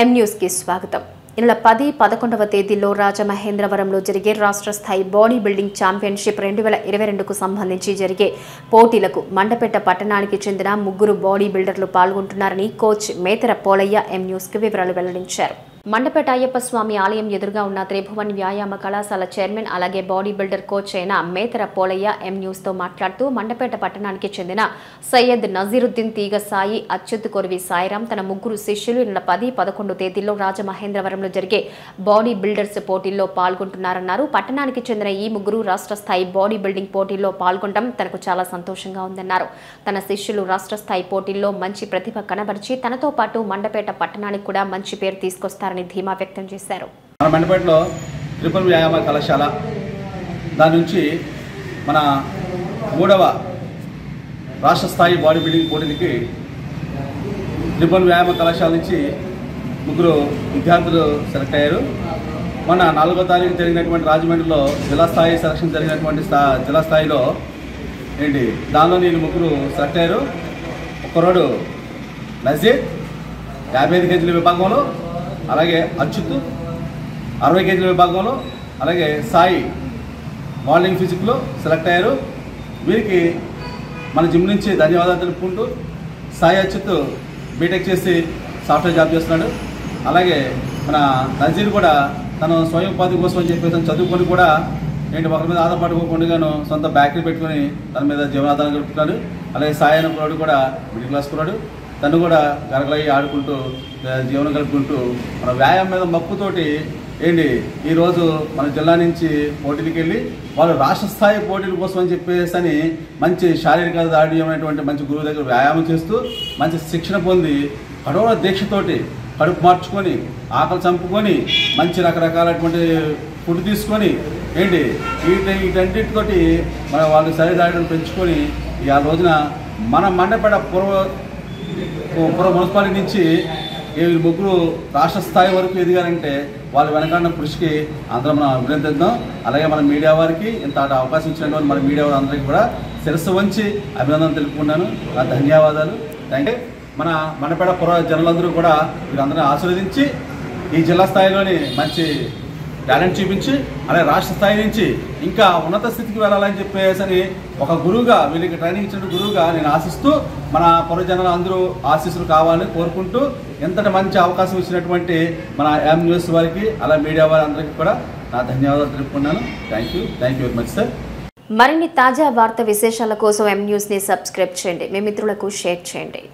ఎం న్యూస్కి స్వాగతం ఈ నెల పది పదకొండవ తేదీలో రాజమహేంద్రవరంలో జరిగే రాష్ట్ర స్థాయి బాడీ బిల్డింగ్ ఛాంపియన్షిప్ రెండు వేల ఇరవై రెండుకు సంబంధించి జరిగే పోటీలకు మండపేట పట్టణానికి చెందిన ముగ్గురు బాడీ బిల్డర్లు పాల్గొంటున్నారని కోచ్ మేతర పోలయ్య ఎం న్యూస్కి వివరాలు వెల్లడించారు మండపేట అయ్యప్ప స్వామి ఆలయం ఎదురుగా ఉన్న త్రిభువన్ వ్యాయామ కళాశాల చైర్మన్ అలాగే బాడీ బిల్డర్ కోచ్ అయిన మేతర పోలయ్య ఎం న్యూస్ తో మాట్లాడుతూ మండపేట పట్టణానికి చెందిన సయ్యద్ నజీరుద్దీన్ తీగ సాయి అచ్యుత్ కొరివి సాయిరాం తన ముగ్గురు శిష్యులు నిన్న పది పదకొండు తేదీల్లో రాజమహేంద్రవరంలో జరిగే బాడీ బిల్డర్స్ పోటీల్లో పాల్గొంటున్నారన్నారు పట్టణానికి చెందిన ఈ ముగ్గురు రాష్ట్ర స్థాయి బాడీ బిల్డింగ్ పోటీల్లో పాల్గొనడం తనకు చాలా సంతోషంగా ఉందన్నారు తన శిష్యులు రాష్ట్ర స్థాయి పోటీల్లో మంచి ప్రతిభ కనబరిచి తనతో పాటు మండపేట పట్టణానికి కూడా మంచి పేరు తీసుకొస్తారని ధీమా వ్యక్తం చేశారు మన మండపేటలో త్రిపుల్ వ్యాయామ కళాశాల దాని నుంచి మన మూడవ రాష్ట్ర స్థాయి బాడీ బిల్డింగ్ పోటీలకి త్రిపుల్ వ్యాయామ కళాశాల నుంచి ముగ్గురు విద్యార్థులు సెలెక్ట్ అయ్యారు మొన్న నాలుగో తారీఖు జరిగినటువంటి రాజమండ్రిలో జిల్లా స్థాయి సెలక్షన్ జరిగినటువంటి స్థా జిల్లా స్థాయిలో ఏంటి దానిలో నేను ముగ్గురు సెలెక్ట్ అయ్యారు ఒకరోడు నజీర్ యాభై ఐదు కేజీల విభాగంలో అలాగే అచ్యుత్ అరవై కేజీల విభాగంలో అలాగే సాయి మోడలింగ్ ఫిజిక్లో సెలెక్ట్ అయ్యారు వీరికి మన జిమ్ నుంచి ధన్యవాదాలు తెలుపుకుంటూ సాయి అచ్యుత్ బీటెక్ చేసి సాఫ్ట్వేర్ జాబ్ చేస్తున్నాడు అలాగే మన నజీర్ కూడా తను స్వయం ఉపాధి కోసం అని చెప్పేసి తను చదువుకొని కూడా ఏంటి ఒకరి మీద ఆధారపడుకోకుండాను సొంత బ్యాకరీ పెట్టుకొని తన మీద జీవనాధారం గడుపుతున్నాడు అలాగే సాయి అనే కుర్రాడు కూడా మిడిల్ క్లాస్ కుర్రాడు తను కూడా గరగలయ్యి ఆడుకుంటూ ఆ, జీవనం గడుపుకుంటూ మన వ్యాయామం మీద మక్కుతోటి ఏంటి ఈరోజు మన జిల్లా నుంచి పోటీలకు వెళ్ళి వాళ్ళు రాష్ట్ర స్థాయి పోటీల కోసం అని చెప్పేసి అని మంచి శారీరక దాడి అనేటువంటి మంచి గురువు దగ్గర వ్యాయామం చేస్తూ మంచి శిక్షణ పొంది కఠోర దీక్షతోటి కడుపు మార్చుకొని ఆకలి చంపుకొని మంచి రకరకాలటువంటి ఫుడ్ తీసుకొని ఏంటి వీటి వీటన్నిటితోటి మన వాళ్ళు శరీరాలను పెంచుకొని ఈ ఆ రోజున మన మండపేట పూర్వ పుర మున్సిపాలిటీ నుంచి ఈ ముగ్గురు రాష్ట్ర స్థాయి వరకు ఎదిగారంటే వాళ్ళ వెనకాడిన కృషికి అందరం మనం అభినందిద్దాం అలాగే మన మీడియా వారికి ఇంత అవకాశం ఇచ్చినటువంటి మన మీడియా వారందరికీ కూడా శిరస్సు వంచి అభినందనలు తెలుపుకున్నాను నా ధన్యవాదాలు థ్యాంక్ యూ మన మనపేట పుర జనులందరూ కూడా వీరందరినీ ఆశీర్వదించి ఈ జిల్లా స్థాయిలోని మంచి టాలెంట్ చూపించి అలాగే రాష్ట్ర స్థాయి నుంచి ఇంకా ఉన్నత స్థితికి వెళ్ళాలని చెప్పేసి అని ఒక గురువుగా వీళ్ళకి ట్రైనింగ్ ఇచ్చిన గురువుగా నేను ఆశిస్తూ మన పురజనులు అందరూ ఆశీస్సులు కావాలని కోరుకుంటూ ఎంతటి మంచి అవకాశం ఇచ్చినటువంటి మన ఎం న్యూస్ వారికి అలా మీడియా వారందరికీ కూడా నా ధన్యవాదాలు తెలుపుకున్నాను thank you thank you very much sir మరిన్ని తాజా వార్త విశేషాల కోసం ఎం న్యూస్ ని సబ్స్క్రైబ్ చేయండి మీ మిత్రులకు షేర్ చేయండి